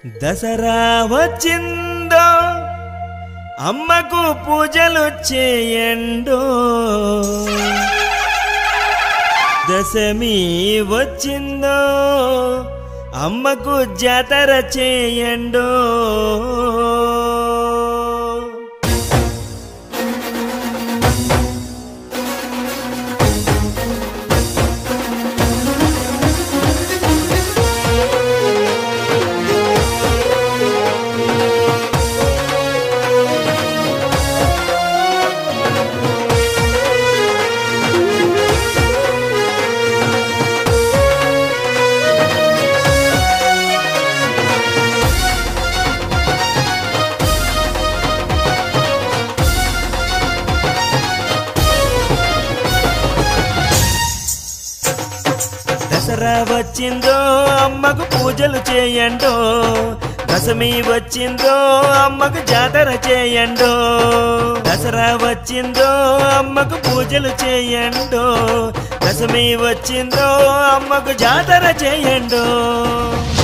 దసరా వచ్చిందో అమ్మకు పూజలు చేయండు దశమి వచ్చిందో అమ్మకు జాతర చేయండు దసరా వచ్చిందో అమ్మకు పూజలు చేయండో దశమి వచ్చిందో అమ్మకు జాతర చేయండో దసరా వచ్చిందో అమ్మకు పూజలు చేయండో దశమి వచ్చిందో అమ్మకు జాతర చేయండో